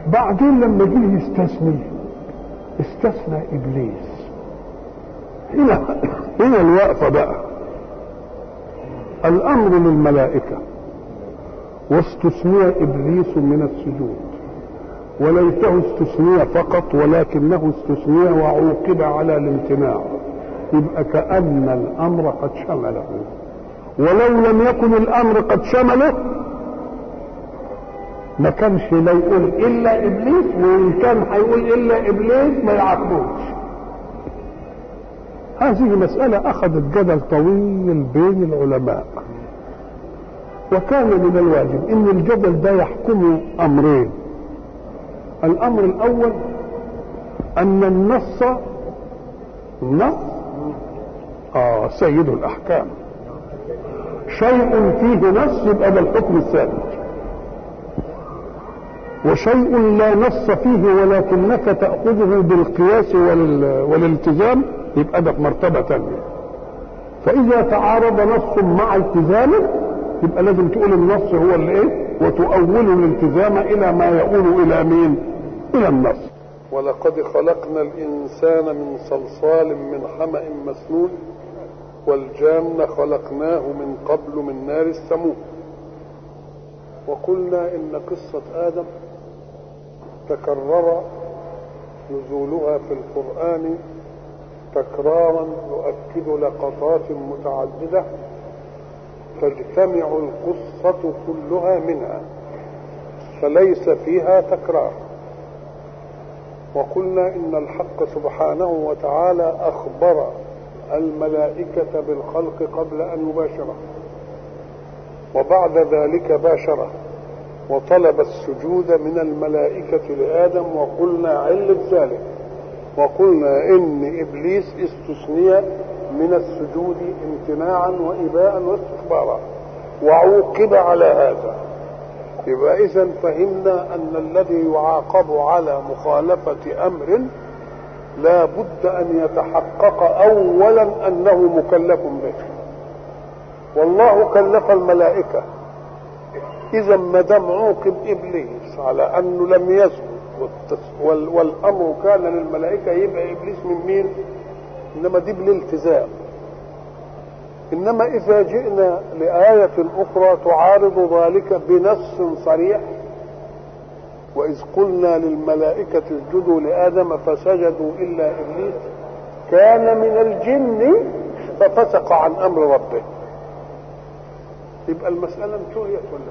بعدين لما جه يستثني استثنى ابليس هنا هنا الوقفه بقى الامر للملائكه واستثني ابليس من السجود وليته استثني فقط ولكنه استثني وعوقب على الامتناع يبقى كأن الأمر قد شمله ولو لم يكن الأمر قد شمله ما كانش لا يقول إلا إبليس وإن كان هيقول إلا إبليس ما يعاقبوش هذه مسألة أخذت جدل طويل بين العلماء وكان من الواجب ان الجدل ده يحكم امرين الامر الاول ان النص النص اه سيد الاحكام شيء فيه نص يبقى ده الحكم الثابت وشيء لا نص فيه ولكنك تأخذه بالقياس ولل... والالتزام يبقى ده في مرتبة ثانية فإذا تعارض نص مع التزامه يبقى لازم تقول النص هو اللي ايه وتؤول الالتزام الى ما يؤول الى مين الى النص ولقد خلقنا الانسان من صلصال من حمأ مسنون والجان خلقناه من قبل من نار السموم وقلنا ان قصة ادم تكرر نزولها في القرآن تكرارا يؤكد لقطات متعددة تجتمع القصة كلها منها فليس فيها تكرار وقلنا إن الحق سبحانه وتعالى أخبر الملائكة بالخلق قبل أن يباشره وبعد ذلك باشره وطلب السجود من الملائكة لآدم وقلنا علة ذلك وقلنا إن إبليس استثني من السجود امتناعا وإباء واستكبارا وعوقب على هذا يبقى إذا فهمنا أن الذي يعاقب على مخالفة أمر لا بد أن يتحقق أولا أنه مكلف به والله كلف الملائكة إذا ما دام عوقب إبليس على أنه لم يسجد والأمر كان للملائكة يبقى إبليس من مين؟ انما دي بالالتزام انما اذا جئنا لايه اخرى تعارض ذلك بنص صريح واذ قلنا للملائكه اسجدوا لادم فسجدوا الا ابليس كان من الجن ففسق عن امر ربه يبقى المساله انتهيت ولا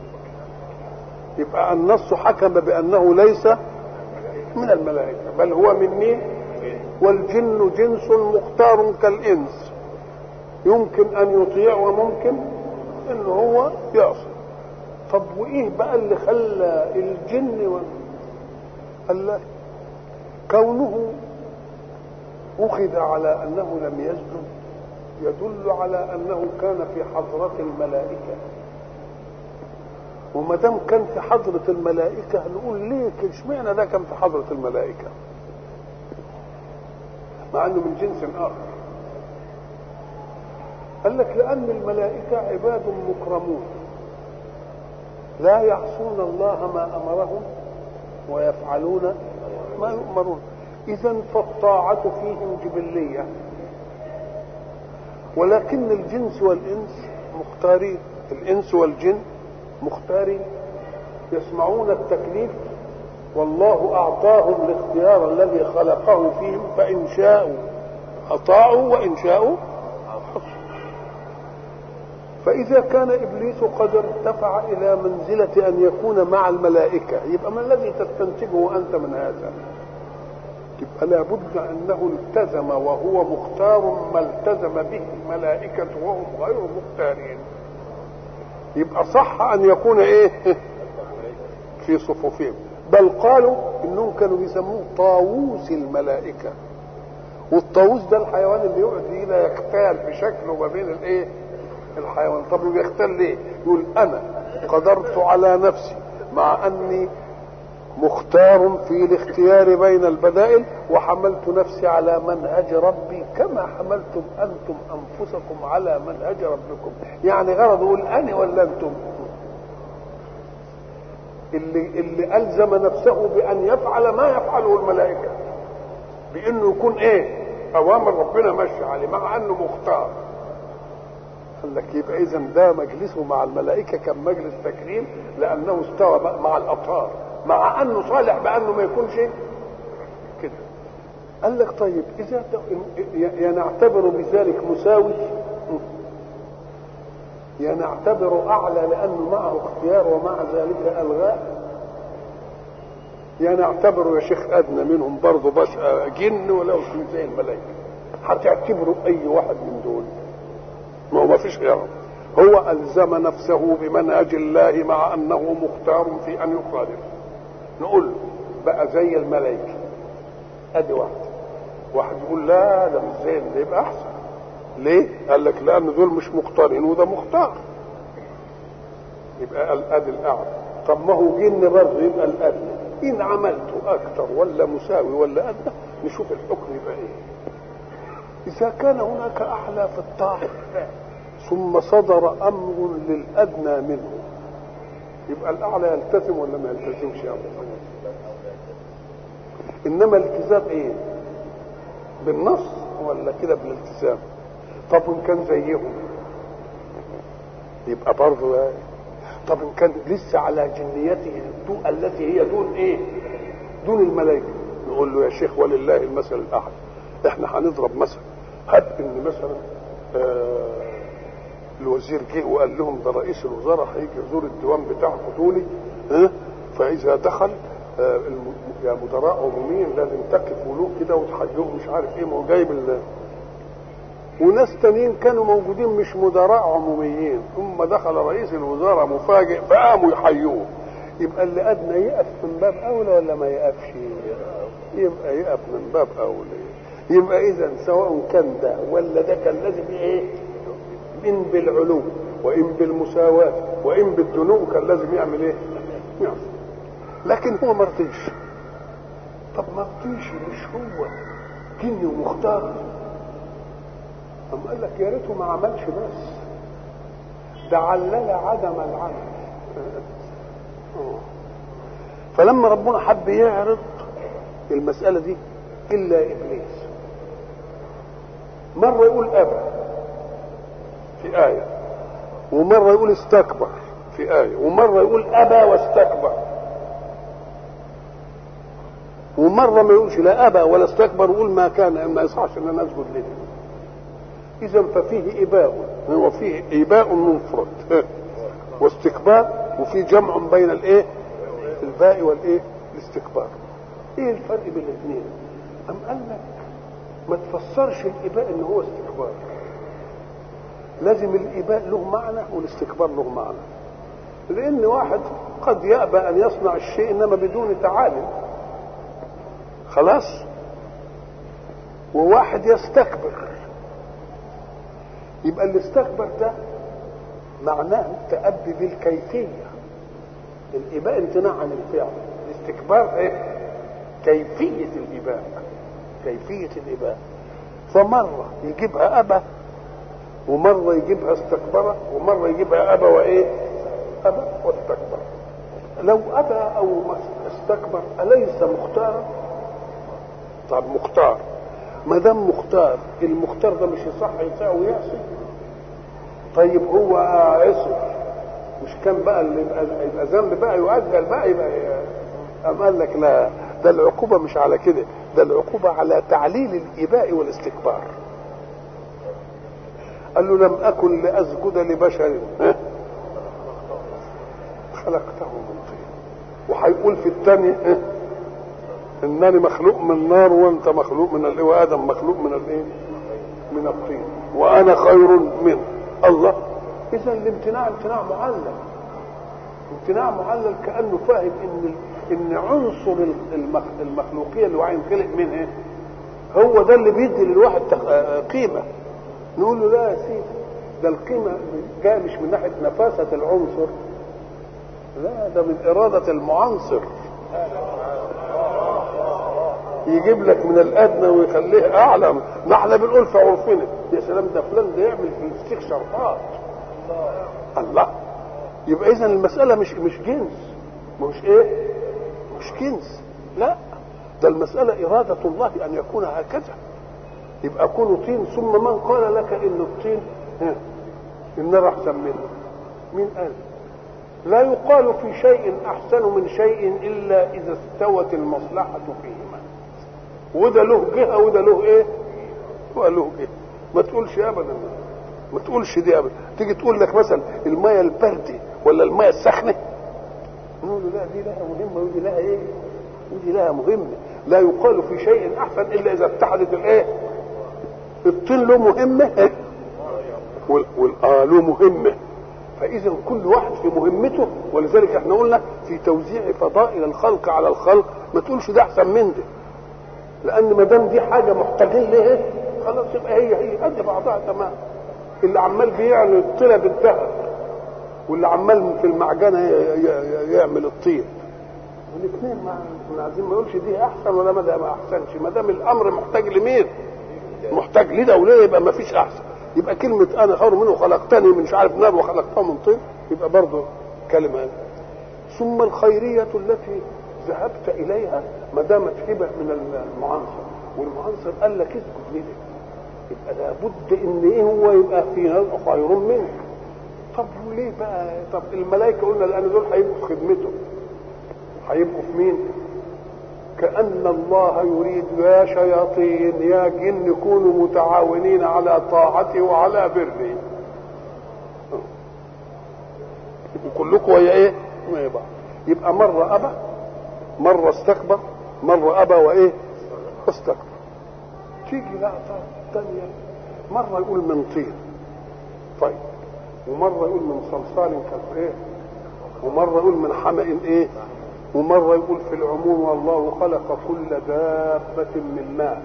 يبقى النص حكم بانه ليس من الملائكه بل هو من مين والجن جنس مختار كالإنس يمكن أن يطيع وممكن أن هو يعصي طب وإيه بقى اللي خلى الجن و... قال كونه أخذ على أنه لم يسجد يدل على أنه كان في حضرة الملائكة وما دام كان في حضرة الملائكة نقول ليه اشمعنى ده كان في حضرة الملائكة؟ مع انه من جنس اخر قال لك لان الملائكه عباد مكرمون لا يعصون الله ما امرهم ويفعلون ما يؤمرون اذا فالطاعه فيهم جبليه ولكن الجنس والانس مختارين الانس والجن مختارين يسمعون التكليف والله أعطاهم الاختيار الذي خلقه فيهم فإن شاءوا أطاعوا وإن شاءوا فإذا كان إبليس قد ارتفع إلى منزلة أن يكون مع الملائكة يبقى ما الذي تستنتجه أنت من هذا يبقى لابد أنه التزم وهو مختار ما التزم به الملائكة وهم غير مختارين يبقى صح أن يكون إيه في صفوفهم بل قالوا انهم كانوا بيسموه طاووس الملائكه والطاووس ده الحيوان اللي يقعد كده يختال في شكله ما بين الايه الحيوان طب بيختال ليه يقول انا قدرت على نفسي مع اني مختار في الاختيار بين البدائل وحملت نفسي على منهج ربي كما حملتم انتم انفسكم على منهج ربكم يعني غرض يقول انا ولا انتم اللي اللي الزم نفسه بان يفعل ما يفعله الملائكه بانه يكون ايه اوامر ربنا ماشي عليه مع انه مختار قال لك يبقى اذا ده مجلسه مع الملائكه كان مجلس تكريم لانه استوى مع الاطهار مع انه صالح بانه ما يكونش كده قال لك طيب اذا يا نعتبر بذلك مساوي يا نعتبر اعلى لانه معه اختيار ومع ذلك الغاء يا نعتبره يا شيخ ادنى منهم برضه بس جن ولو زي الملائكه هتعتبروا اي واحد من دول ما هو ما فيش غيره هو الزم نفسه بمنهج الله مع انه مختار في ان يخالف نقول له بقى زي الملائكه ادي واحد واحد يقول لا ده مش زي ده يبقى احسن ليه؟ قال لك لان دول مش مختارين وده مختار يبقى الادي الاعلى طب ما هو جن برضه يبقى الادنى ان عملته اكثر ولا مساوي ولا ادنى نشوف الحكم يبقى ايه اذا كان هناك اعلى في الطاعه ثم صدر امر للادنى منه يبقى الاعلى يلتزم ولا ما يلتزمش يا انما الالتزام ايه بالنص ولا كده بالالتزام طب ان كان زيهم يبقى برضه طب ان كان لسه على جنيته التي هي دون ايه دون الملائكه نقول له يا شيخ ولله المثل الاعلى احنا هنضرب مثل هب ان مثلا آه الوزير جه وقال لهم ده رئيس الوزراء هيجي يزور الديوان بتاعكم دولي ها فاذا دخل آه يا مدراء عموميين لازم تقفوا له كده وتحيوه مش عارف ايه ما هو جايب ال وناس تانيين كانوا موجودين مش مدراء عموميين ثم دخل رئيس الوزراء مفاجئ فقاموا يحيوه يبقى اللي ادنى يقف من باب اولى ولا ما يقفش يبقى يقف من باب اولى يبقى اذا سواء كان ده ولا ده كان لازم ايه ان بالعلو وان بالمساواه وان بالدنو كان لازم يعمل ايه يعمل. لكن هو ما رضيش طب ما رضيش مش هو جني ومختار أم قال لك يا ريته ما عملش بس ده علل عدم العمل فلما ربنا حب يعرض المسألة دي إلا إبليس مرة يقول أبى في آية ومرة يقول استكبر في آية ومرة يقول أبى واستكبر ومرة ما يقولش لا أبى ولا استكبر ويقول ما كان ما يصحش إن أنا أسجد له إذا ففيه إباء وفيه إباء منفرد واستكبار وفي جمع بين الإيه؟ الباء والإيه؟ الاستكبار. إيه الفرق بين الاثنين؟ أم قال لك ما تفسرش الإباء إن هو استكبار. لازم الإباء له معنى والاستكبار له معنى. لأن واحد قد يأبى أن يصنع الشيء إنما بدون تعالي. خلاص؟ وواحد يستكبر يبقى اللي استكبر ده معناه تأبي بالكيفية الإباء امتناع عن الفعل الاستكبار ايه كيفية الإباء كيفية الإباء فمرة يجيبها أبا ومرة يجيبها استكبر ومرة يجيبها أبا وإيه أبا واستكبر لو أبى أو استكبر أليس مختارا طب مختار ما دام مختار المختار ده مش يصح يطيع ويعصي طيب هو عصي مش كان بقى اللي يبقى, يبقى ذنب بقى يؤجل بقى يبقى أم قال لك لا ده العقوبة مش على كده ده العقوبة على تعليل الإباء والاستكبار قال له لم أكن لأسجد لبشر خلقته من طين وهيقول في الثاني انني مخلوق من نار وانت مخلوق من الايه وادم مخلوق من الايه من الطين وانا خير منه الله اذا الامتناع امتناع معلل امتناع معلل كانه فاهم ان ان عنصر المخلوقيه اللي هو هينخلق منها هو ده اللي بيدي للواحد قيمه نقول له لا يا سيدي ده القيمه جايه مش من ناحيه نفاسه العنصر لا ده من اراده المعنصر يجيب لك من الادنى ويخليه اعلى ما احنا بنقول في عرفنا يا سلام ده فلان ده يعمل في الستيك شرطات الله يبقى اذا المساله مش مش جنس مش ايه مش كنز لا ده المسألة إرادة الله أن يكون هكذا يبقى كونه طين ثم من قال لك إن الطين ها النار أحسن منه مين قال لا يقال في شيء أحسن من شيء إلا إذا استوت المصلحة فيهما وده له جهة وده له إيه وله جهة ما تقولش أبدا ما تقولش دي أبدا تيجي تقول لك مثلا المية الباردة ولا المية السخنة نقول له لا دي لها مهمة ودي لها إيه ودي لها مهمة لا يقال في شيء أحسن إلا إذا اتحدت الإيه الطين له مهمة وال... وال... آه له مهمة فإذا كل واحد في مهمته ولذلك احنا قلنا في توزيع فضائل الخلق على الخلق ما تقولش ده أحسن من ده لأن ما دام دي حاجة محتاجين لها خلاص يبقى هي هي قد بعضها تمام اللي عمال بيعمل الطينة بالذهب واللي عمال في المعجنة يعمل الطين الاثنين ما عايزين ما يقولش دي احسن ولا ما ده ما احسنش ما دام الامر محتاج لمين؟ محتاج لده وليه يبقى ما فيش احسن يبقى كلمة أنا خير منه خلقتني من مش عارف نار وخلقته من طين يبقى برضه كلمة ثم الخيرية التي ذهبت إليها ما دامت هبة من المعنصر والمعنصر قال لك اسكت ليه يبقى لابد ان ايه هو يبقى في خير منك طب وليه بقى طب الملائكه قلنا لان دول هيبقوا في خدمته هيبقوا في مين كأن الله يريد يا شياطين يا جن كونوا متعاونين على طاعته وعلى بره كلكم ويا ايه ويا بعض يبقى مرة أبى مرة استكبر مرة أبى وإيه استكبر تيجي لقطة تانية مرة يقول من طين طيب ومرة يقول من صلصال كالإيه ومرة يقول من حمأ إيه ومرة يقول في العموم والله خلق كل دابة من ماء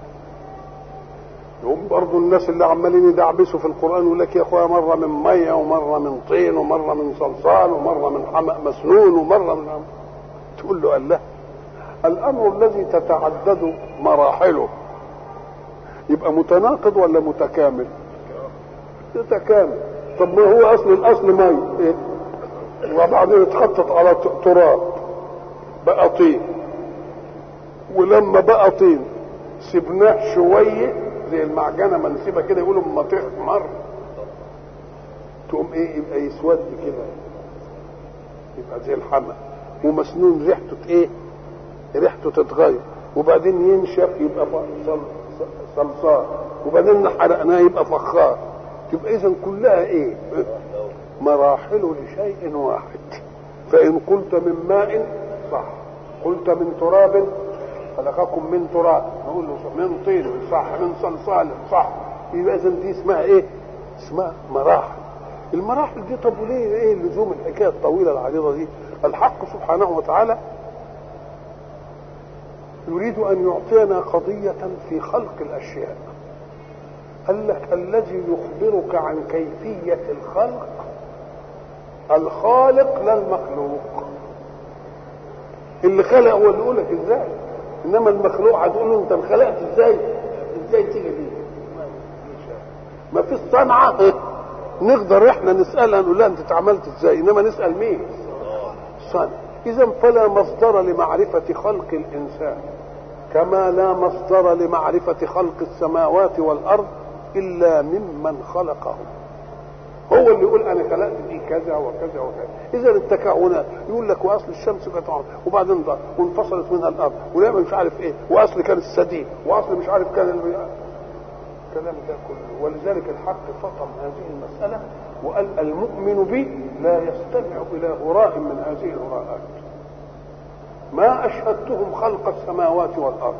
يقوم برضه الناس اللي عمالين يدعبسوا في القرآن يقول لك يا اخويا مرة من مية ومرة من طين ومرة من صلصال ومرة من حمأ مسنون ومرة من عم. تقول له الله الأمر الذي تتعدد مراحله يبقى متناقض ولا متكامل؟ متكامل طب ما هو أصل الأصل مي إيه؟ وبعدين اتحطت على تراب بقى طين ولما بقى طين سبناه شويه زي المعجنه ما نسيبها كده يقولوا اما تحمر تقوم ايه يبقى يسود كده يبقى زي الحمى ومسنون ريحته ايه ريحته تتغير وبعدين ينشف يبقى صلصال وبعدين حرقناه يبقى فخار تبقى اذا كلها ايه مراحل لشيء واحد فإن قلت من ماء صح قلت من تراب خلقكم من تراب نقول له من طين صح من صلصال صح يبقى إذا دي اسمها إيه؟ اسمها مراحل المراحل دي طب وليه ايه لزوم الحكايه الطويله العريضه دي؟ الحق سبحانه وتعالى يريد ان يعطينا قضيه في خلق الاشياء. قال لك الذي يخبرك عن كيفيه الخلق الخالق لا المخلوق اللي خلق هو اللي يقولك ازاي انما المخلوق هتقول له انت انخلقت ازاي ازاي تيجي دي ما فيش صنعه نقدر احنا نسالها نقول لها انت اتعملت ازاي انما نسال مين صنع اذا فلا مصدر لمعرفه خلق الانسان كما لا مصدر لمعرفه خلق السماوات والارض الا ممن خلقهم هو اللي يقول انا خلقت دي كذا وكذا وكذا اذا التكهنات يقول لك واصل الشمس كانت وبعدين ضل وانفصلت منها الارض ونعمل مش عارف ايه واصل كان السديد واصل مش عارف كان الكلام ده كله ولذلك الحق فطن هذه المساله وقال المؤمن بي لا يستمع الى هراء من هذه الهراءات ما اشهدتهم خلق السماوات والارض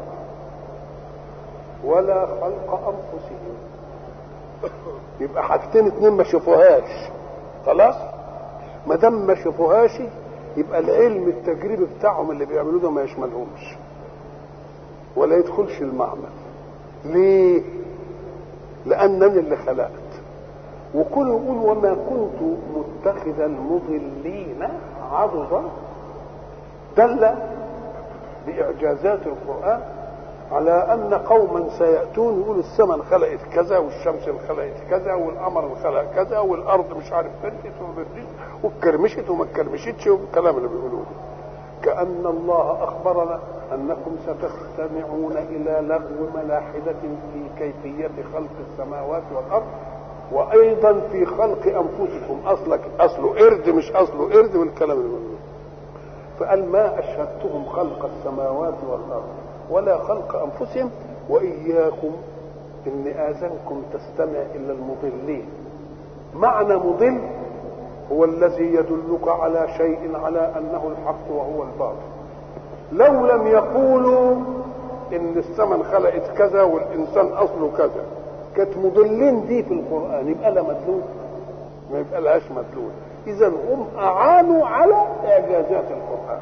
ولا خلق انفسهم يبقى حاجتين اتنين ما شافوهاش خلاص ما دام ما شافوهاش يبقى العلم التجريبي بتاعهم اللي بيعملوه ده ما يشملهمش ولا يدخلش المعمل ليه لانني اللي خلقت وكل يقول وما كنت متخذ المضلين عضدا دل باعجازات القران على ان قوما سياتون يقولوا السماء انخلقت كذا والشمس انخلقت كذا والقمر انخلق كذا والارض مش عارف فرقت واتكرمشت وما اتكرمشتش والكلام اللي بيقولوه كأن الله أخبرنا أنكم ستستمعون إلى لغو ملاحدة في كيفية خلق السماوات والأرض وأيضا في خلق أنفسكم أصلك أصله قرد مش أصله قرد والكلام اللي بيقولوه فقال ما أشهدتهم خلق السماوات والأرض ولا خلق أنفسهم وإياكم إن آذنكم تستمع إلى المضلين معنى مضل هو الذي يدلك على شيء على انه الحق وهو الباطل لو لم يقولوا ان السماء انخلقت كذا والانسان اصله كذا كانت مضلين دي في القران يبقى لها مدلول ما يبقى لهاش مدلول اذا هم اعانوا على اعجازات القران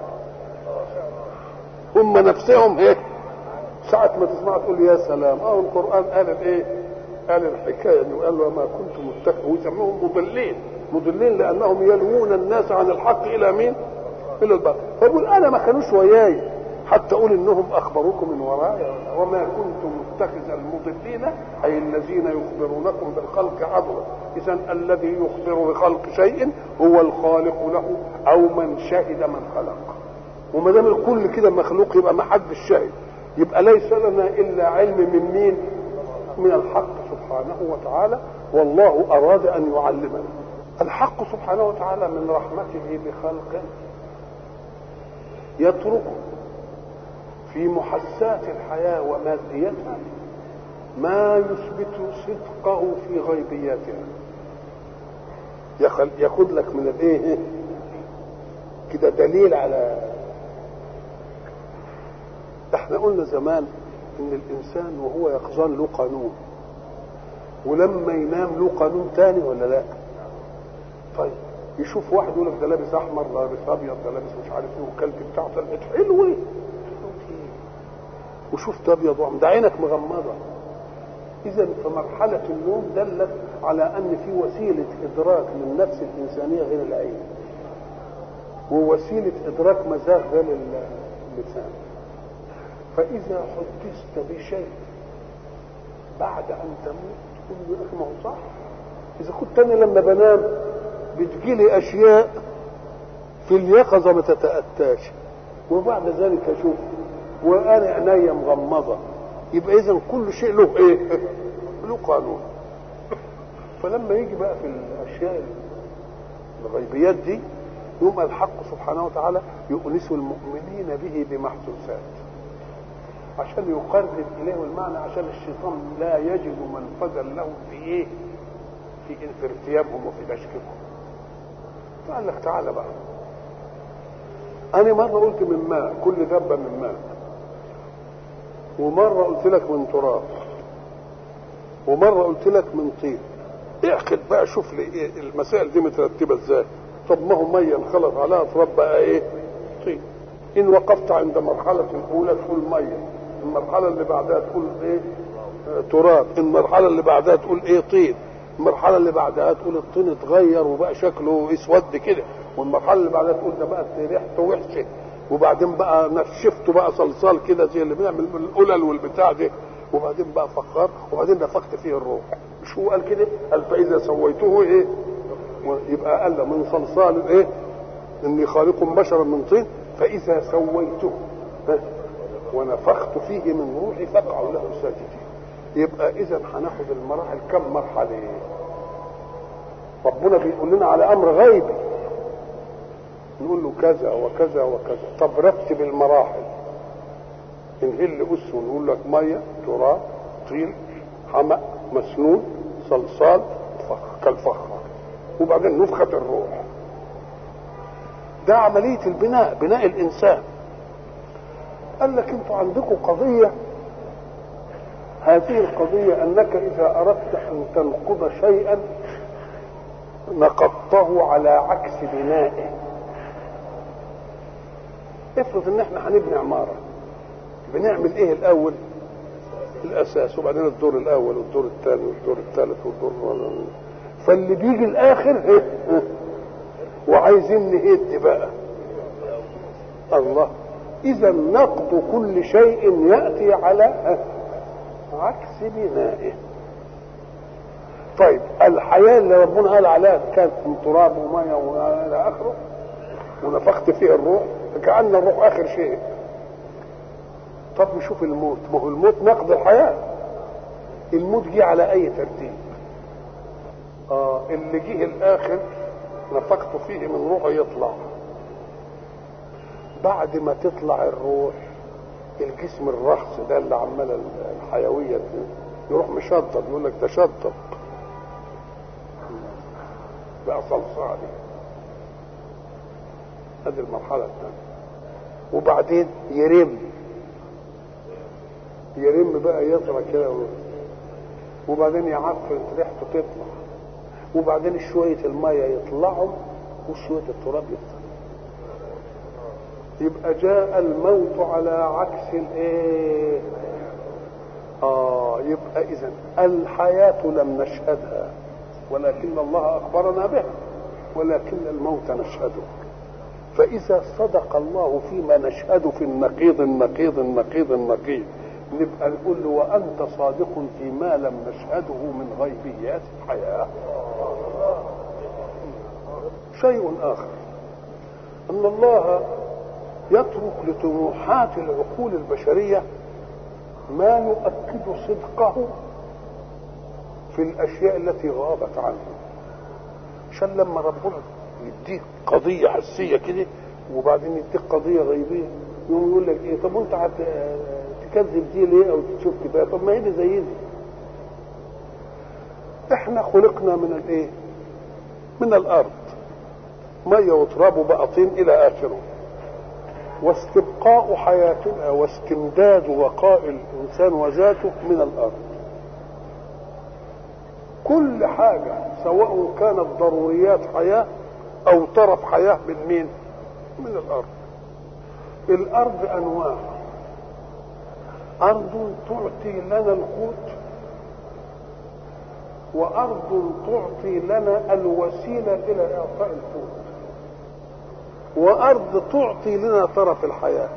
هم نفسهم ايه ساعة ما تسمع تقول يا سلام اه القرآن قال الايه؟ قال الحكاية انه قال وما كنت متخذ ويسموهم مضلين مضلين لانهم يلوون الناس عن الحق الى مين؟ الى الباطل فيقول انا ما كانوش وياي حتى اقول انهم اخبروكم من ورايا وما كنت متخذ المضلين اي الذين يخبرونكم بالخلق عدوا اذا الذي يخبر بخلق شيء هو الخالق له او من شهد من خلق وما دام الكل كده مخلوق يبقى ما حدش شاهد يبقى ليس لنا الا علم من مين؟ من الحق سبحانه وتعالى والله اراد ان يعلمنا الحق سبحانه وتعالى من رحمته بخلقه يترك في محسات الحياة وماديتها ما يثبت صدقه في غيبياتها ياخذ لك من الايه كده دليل على احنا قلنا زمان ان الانسان وهو يقظان له قانون ولما ينام له قانون تاني ولا لا طيب يشوف واحد يقول لك ده لابس احمر ده لابس ابيض ده لابس مش عارف ايه والكلب بتاعه طلعت حلوه وشفت ابيض وعم ده عينك مغمضه اذا فمرحله النوم دلت على ان في وسيله ادراك للنفس الانسانيه غير العين ووسيله ادراك مزاج غير اللسان فاذا حدثت بشيء بعد ان تموت تقول يا اخي ما هو صح اذا كنت انا لما بنام بتجيلي اشياء في اليقظه ما تتاتاش وبعد ذلك اشوف وانا عينيا مغمضه يبقى اذا كل شيء له ايه؟ له قانون فلما يجي بقى في الاشياء الغيبيات دي يوم الحق سبحانه وتعالى يؤنس المؤمنين به بمحسوسات عشان يقرب اليه المعنى عشان الشيطان لا يجد منفذا له في ايه؟ في في ارتيابهم وفي تشكيكهم فقال لك تعالى بقى انا مره قلت من ماء كل دبه من ماء ومره قلت لك من تراب ومره قلت لك من طين اعقد بقى شوف لي إيه المسائل دي مترتبه ازاي طب ما هو ميه انخلط عليها تراب بقى ايه طين ان وقفت عند مرحله الاولى تقول ميه المرحله اللي بعدها تقول ايه آه تراب المرحله اللي بعدها تقول ايه طين المرحله اللي بعدها تقول الطين اتغير وبقى شكله اسود كده والمرحله اللي بعدها تقول ده بقى ريحته وحشه وبعدين بقى نشفته بقى صلصال كده زي اللي بنعمل من القلل والبتاع ده وبعدين بقى فخار وبعدين نفخت فيه الروح مش هو قال كده قال فاذا سويته ايه يبقى قال من صلصال ايه اني خالق بشرا من طين فاذا سويته ونفخت فيه من روحي فاقعوا له ساجدين يبقى اذا هناخد المراحل كم مرحله ربنا بيقول لنا على امر غيبي نقول له كذا وكذا وكذا طب رتب المراحل نهل أس ونقول لك مية تراب طين حمأ مسنون صلصال فخ كالفخار وبعدين نفخة الروح ده عملية البناء بناء الإنسان قال لك انتوا عندكم قضية هذه القضية أنك إذا أردت أن تنقض شيئا نقضته على عكس بنائه افرض ان احنا هنبني عماره بنعمل ايه الاول الاساس وبعدين الدور الاول والدور الثاني والدور الثالث والدور فاللي بيجي الاخر ايه وعايزين نهد بقى الله اذا نقض كل شيء ياتي على عكس بنائه طيب الحياه اللي ربنا قال عليها كانت من تراب وميه والى اخره ونفخت فيه الروح فكأن الروح اخر شيء طب نشوف الموت ما هو الموت نقض الحياه الموت جه على اي ترتيب اه اللي جه الاخر نفخت فيه من روحه يطلع بعد ما تطلع الروح الجسم الرخص ده اللي عمال الحيويه دي يروح مشطب يقول لك ده شطب بقى صلصالي هذه المرحله الثانيه وبعدين يرم يرم بقى يطلع كده وبعدين يعفن ريحته تطلع وبعدين شويه الميه يطلعوا وشويه التراب يطلع يبقى جاء الموت على عكس الايه اه يبقى اذا الحياه لم نشهدها ولكن الله اخبرنا بها ولكن الموت نشهده فاذا صدق الله فيما نشهد في النقيض النقيض النقيض النقيض نبقى نقول له وانت صادق فيما لم نشهده من غيبيات الحياه شيء اخر ان الله يترك لطموحات العقول البشريه ما يؤكد صدقه في الاشياء التي غابت عنه عشان لما ربنا يديك قضيه حسيه كده وبعدين يديك قضيه غيبيه يقوم يقول لك ايه طب وانت تكذب دي ليه او تشوف كده طب ما هي دي زي دي احنا خلقنا من الايه من الارض ميه وتراب وبقى طين الى اخره واستبقاء حياتنا واستمداد بقاء الانسان وذاته من الارض كل حاجه سواء كانت ضروريات حياه او طرف حياه من مين من الارض الارض انواع ارض تعطي لنا القوت وارض تعطي لنا الوسيله الى اعطاء القوت وارض تعطي لنا طرف الحياه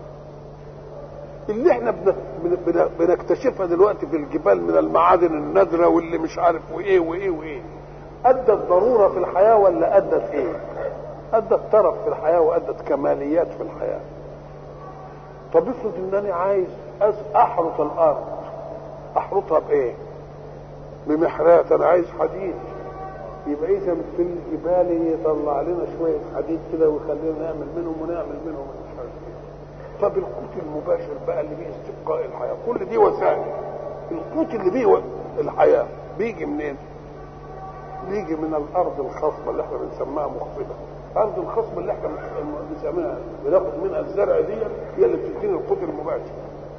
اللي احنا بنكتشفها دلوقتي في الجبال من المعادن النادره واللي مش عارف وايه وايه وايه ادت ضروره في الحياه ولا ادت ايه ادت طرف في الحياه وادت كماليات في الحياه طب افرض انني عايز احرط الارض احرطها بايه بمحرات انا عايز حديد يبقى اذا في الجبال يطلع لنا شويه حديد كده ويخلينا نعمل منهم ونعمل منهم مش عارف ايه طب القوت المباشر بقى اللي بيه استبقاء الحياه كل دي وسائل القوت اللي بيه الحياه بيجي منين؟ بيجي من الارض الخصبه اللي احنا بنسميها مخصبه الارض الخصبه اللي احنا بنسميها بناخد منها الزرع دي هي اللي بتدينا القوت المباشر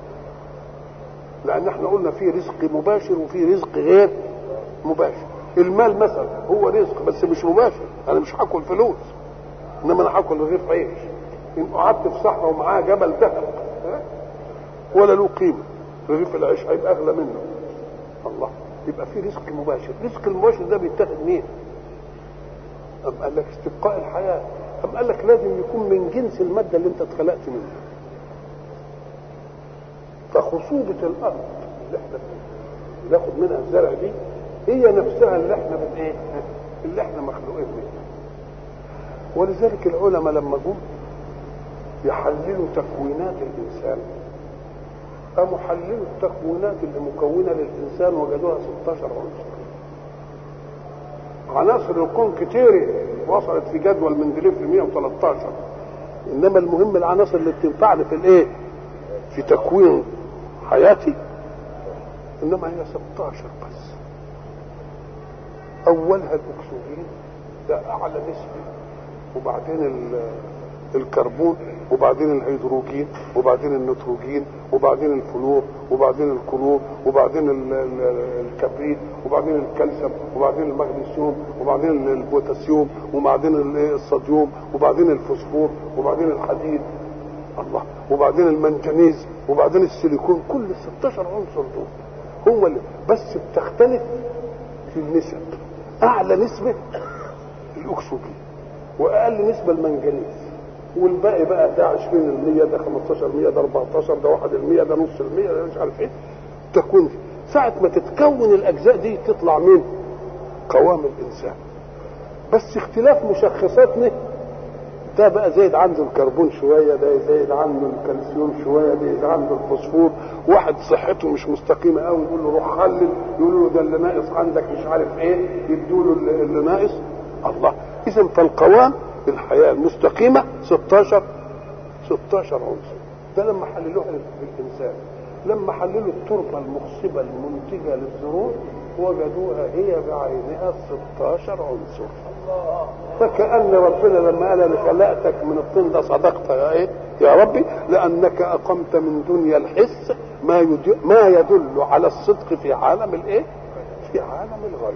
لان احنا قلنا في رزق مباشر وفي رزق غير مباشر المال مثلا هو رزق بس مش مباشر انا مش هاكل فلوس انما انا هاكل رغيف عيش ان قعدت في صحراء ومعاه جبل ذهب ولا له قيمه رغيف العيش هيبقى اغلى منه الله يبقى في رزق مباشر رزق المباشر ده بيتاخد مين أم قال لك استبقاء الحياة أم قال لك لازم يكون من جنس المادة اللي أنت اتخلقت منها فخصوبة الأرض اللي احنا بناخد منها الزرع دي هي نفسها اللي احنا بن ايه؟ اللي احنا مخلوقين منها ولذلك العلماء لما جم يحللوا تكوينات الإنسان قاموا حللوا التكوينات اللي مكونة للإنسان وجدوها 16 عنصر عناصر الكون كتيرة وصلت في جدول مندليف ل 113 انما المهم العناصر اللي بتنفعني في الايه؟ في تكوين حياتي انما هي 16 بس اولها الاكسجين ده اعلى نسبه وبعدين الكربون وبعدين الهيدروجين وبعدين النيتروجين وبعدين الفلور وبعدين الكلور وبعدين الكبريت وبعدين الكالسيوم وبعدين المغنيسيوم وبعدين البوتاسيوم وبعدين الصوديوم وبعدين الفوسفور وبعدين الحديد الله وبعدين المنجنيز وبعدين السيليكون كل ال 16 عنصر دول هم اللي بس بتختلف في النسب اعلى نسبه الاكسجين واقل نسبه المنجنيز والباقي بقى ده 20% ده 15% ده 14 ده 1% ده نص المية ده مش عارف ايه تكون ساعة ما تتكون الأجزاء دي تطلع من قوام الإنسان بس اختلاف مشخصاتنا ده بقى زايد عنده الكربون شويه ده زايد عنده الكالسيوم شويه ده زايد عنده الفوسفور واحد صحته مش مستقيمه قوي يقول له روح خلل يقول له ده اللي ناقص عندك مش عارف ايه يدوا له اللي, اللي ناقص الله اذا فالقوام الحياه المستقيمه 16 16 عنصر ده لما حللوها للانسان لما حللوا التربه المخصبه المنتجه للزروع وجدوها هي بعينها 16 عنصر فكأن ربنا لما قال انا خلقتك من الطين ده صدقت يا ايه يا ربي لانك اقمت من دنيا الحس ما يدل ما يدل على الصدق في عالم الايه في عالم الغيب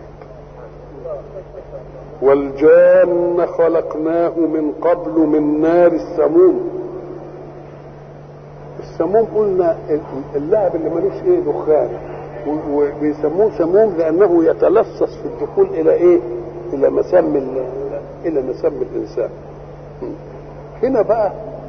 والجان خلقناه من قبل من نار السموم السموم قلنا اللعب اللي ملوش ايه دخان وبيسموه سموم لانه يتلصص في الدخول الى ايه الى مسام الى مسام الانسان هنا بقى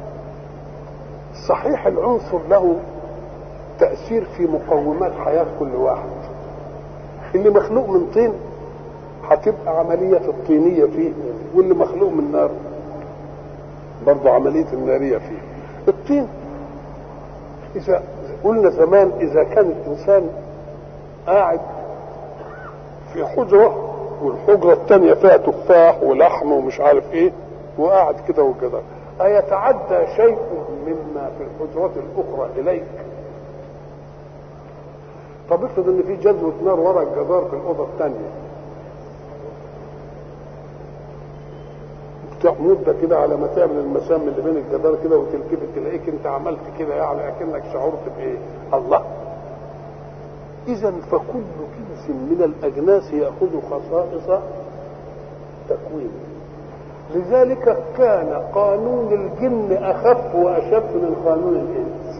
صحيح العنصر له تاثير في مقومات حياه كل واحد اللي مخلوق من طين هتبقى عملية الطينية فيه واللي مخلوق من نار برضه عملية النارية فيه الطين إذا قلنا زمان إذا كان الإنسان قاعد في حجرة والحجرة الثانية فيها تفاح ولحم ومش عارف ايه وقاعد كده وكده أيتعدى شيء مما في الحجرات الأخرى إليك طب افرض ان في جذوة نار ورا الجدار في الأوضة الثانية مدة كده على ما تعمل المسام اللي بين الجدار كده وتلتفت تلاقيك انت عملت كده يعني اكنك شعرت بايه؟ الله إذا فكل جنس من الأجناس يأخذ خصائص تكوينه لذلك كان قانون الجن أخف وأشد من قانون الإنس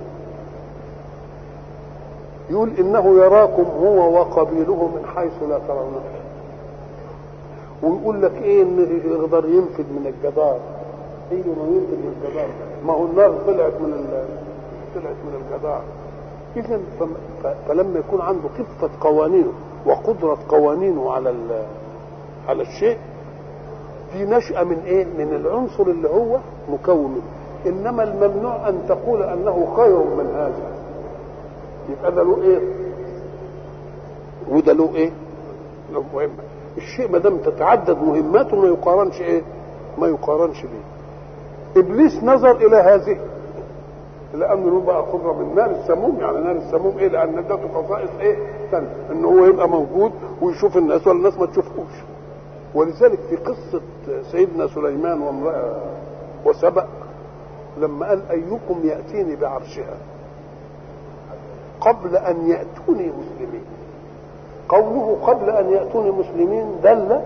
يقول إنه يراكم هو وقبيله من حيث لا ترونه ويقول لك ايه ان يقدر ينفذ من الجدار ايه ما ينفذ من الجدار ما هو النار طلعت من طلعت من الجدار اذا فلما يكون عنده خفه قوانينه وقدره قوانينه على على الشيء دي نشأة من ايه؟ من العنصر اللي هو مكون منه انما الممنوع ان تقول انه خير من هذا يبقى ده له ايه؟ وده له ايه؟ له مهمه الشيء ما دام تتعدد مهماته ما يقارنش ايه؟ ما يقارنش بيه ابليس نظر الى هذه لانه له بقى قدره من نار السموم يعني نار السموم ايه لان ادته خصائص ايه ثانيه ان هو يبقى موجود ويشوف الناس ولا الناس ما تشوفوش ولذلك في قصه سيدنا سليمان وامراه وسبأ لما قال ايكم ياتيني بعرشها قبل ان ياتوني مسلمين قوله قبل ان ياتوني مسلمين دل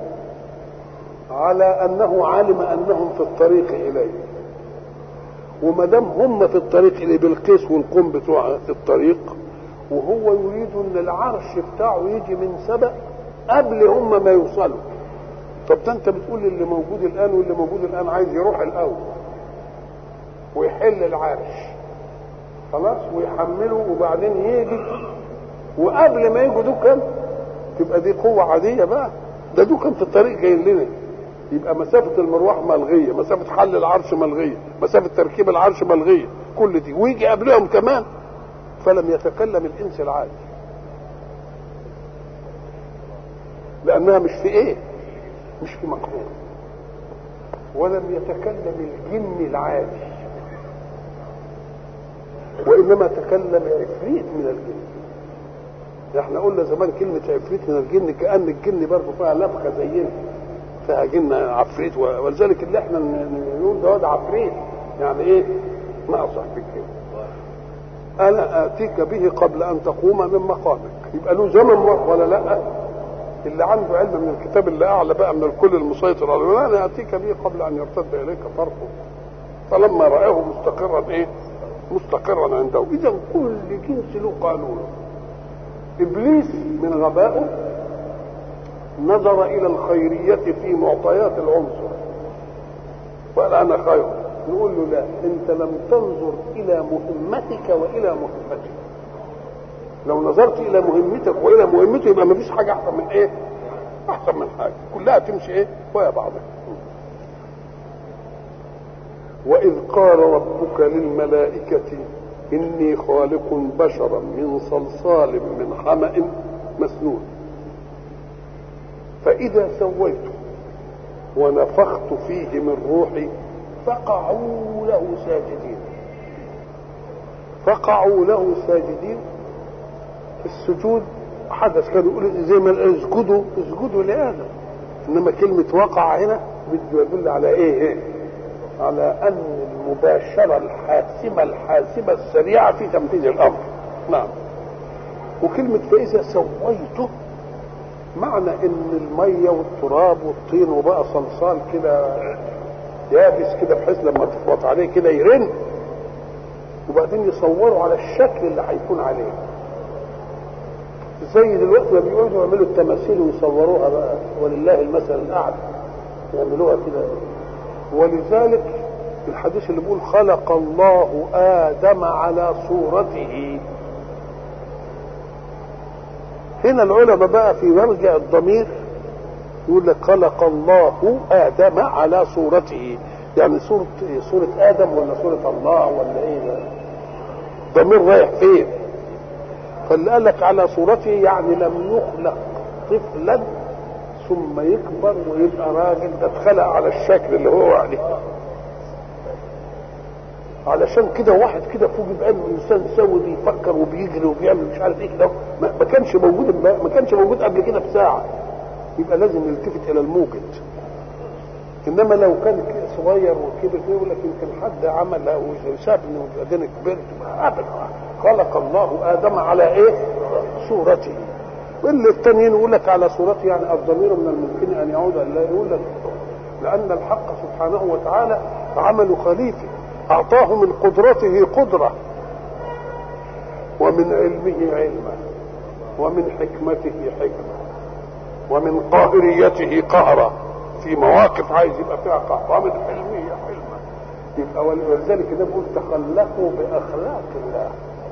على انه علم انهم في الطريق اليه وما دام هم في الطريق الى بلقيس والقوم بتوع في الطريق وهو يريد ان العرش بتاعه يجي من سبأ قبل هم ما يوصلوا طب ده انت بتقول اللي موجود الان واللي موجود الان عايز يروح الاول ويحل العرش خلاص ويحمله وبعدين يجي وقبل ما يجوا دول تبقى دي قوة عادية بقى ده دول كان في الطريق جايين لنا يبقى مسافة المروح ملغية مسافة حل العرش ملغية مسافة تركيب العرش ملغية كل دي ويجي قبلهم كمان فلم يتكلم الإنس العادي لأنها مش في إيه مش في مقدور ولم يتكلم الجن العادي وإنما تكلم عفريت من الجن احنا قلنا زمان كلمة عفريت من الجن كأن الجن برضه فيها نفخة زينا فيها جن عفريت ولذلك اللي احنا نقول ده ده عفريت يعني ايه ما اصح بالكلمة انا اتيك به قبل ان تقوم من مقامك يبقى له زمن ولا لا اللي عنده علم من الكتاب اللي اعلى بقى من الكل المسيطر على انا اتيك به قبل ان يرتد اليك طرفه فلما رآه مستقرا ايه مستقرا عنده اذا كل جنس له قانونه ابليس من غبائه نظر الى الخيريه في معطيات العنصر وقال انا خير نقول له لا انت لم تنظر الى مهمتك والى مهمته لو نظرت الى مهمتك والى مهمته يبقى ما فيش حاجه احسن من ايه احسن من حاجه كلها تمشي ايه ويا بعضها واذ قال ربك للملائكه اني خالق بشرا من صلصال من حما مسنون فاذا سويته ونفخت فيه من روحي فقعوا له ساجدين فقعوا له ساجدين السجود حدث كانوا يقولوا زي ما اسجدوا اسجدوا لادم انما كلمه وقع هنا بده يدل على ايه على ان المباشره الحاسمه الحاسمه السريعه في تنفيذ الامر نعم وكلمه فاذا سويته معنى ان الميه والتراب والطين وبقى صلصال كده يابس كده بحيث لما تفرط عليه كده يرن وبعدين يصوروا على الشكل اللي هيكون عليه زي دلوقتي ما بيقعدوا يعملوا التماثيل ويصوروها بقى ولله المثل الاعلى يعملوها كده ولذلك الحديث اللي بيقول خلق الله ادم على صورته هنا العلماء بقى في مرجع الضمير يقول لك خلق الله ادم على صورته يعني صورة صورة ادم ولا صورة الله ولا ايه ده ضمير رايح فين فاللي قال لك على صورته يعني لم يخلق طفلا ثم يكبر ويبقى راجل ده اتخلق على الشكل اللي هو عليه علشان كده واحد كده فوق يبقى انسان سوي بيفكر وبيجري وبيعمل مش عارف ايه كده ما ما كانش موجود ما كانش موجود قبل كده بساعه يبقى لازم يلتفت الى الموجد انما لو كان صغير وكبر كده يقول لك يمكن حد عمل او سابني وبعدين كبرت ابدا خلق الله ادم على ايه؟ صورته واللي التانيين يقول لك على صورته يعني الضمير من الممكن ان يعود الا يقول لك لان الحق سبحانه وتعالى عمل خليفه اعطاه من قدرته قدره ومن علمه علما ومن حكمته حكمه ومن قاهريته قهرا في مواقف عايز يبقى فيها قهر ومن حلمه حلما يبقى ولذلك ده بيقول تخلقوا باخلاق الله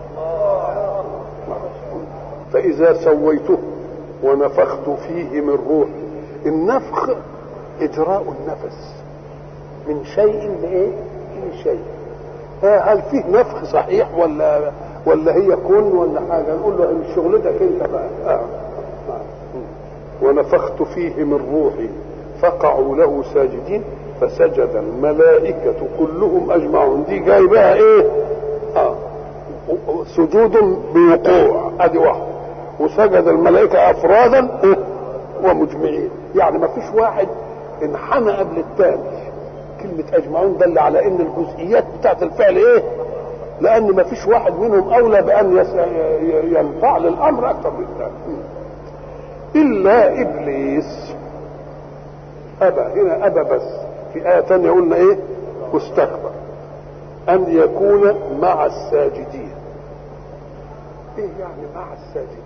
فاذا سويته ونفخت فيه من روحي النفخ اجراء النفس من شيء لايه لشيء هل فيه نفخ صحيح ولا ولا هي كون ولا حاجه نقول له مش شغلتك انت بقى آه. آه. ونفخت فيه من روحي فقعوا له ساجدين فسجد الملائكة كلهم أجمعون دي جاي بقى إيه؟ آه سجود بوقوع أدي واحد وسجد الملائكة أفرادا ومجمعين يعني ما فيش واحد انحنى قبل الثاني كلمة أجمعون دل على إن الجزئيات بتاعت الفعل إيه؟ لأن ما فيش واحد منهم أولى بأن يس... ينفع للأمر أكثر من الثاني إلا إبليس أبى هنا أبى بس في آية ثانية قلنا إيه؟ واستكبر أن يكون مع الساجدين إيه يعني مع الساجدين؟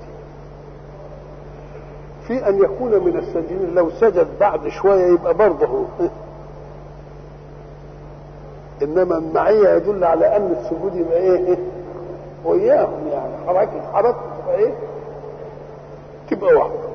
في أن يكون من الساجدين لو سجد بعد شوية يبقى برضه إيه؟ انما المعيه يدل على ان السجود يبقى ايه, إيه؟ وياهم يعني حركه حركه تبقى ايه تبقى واحده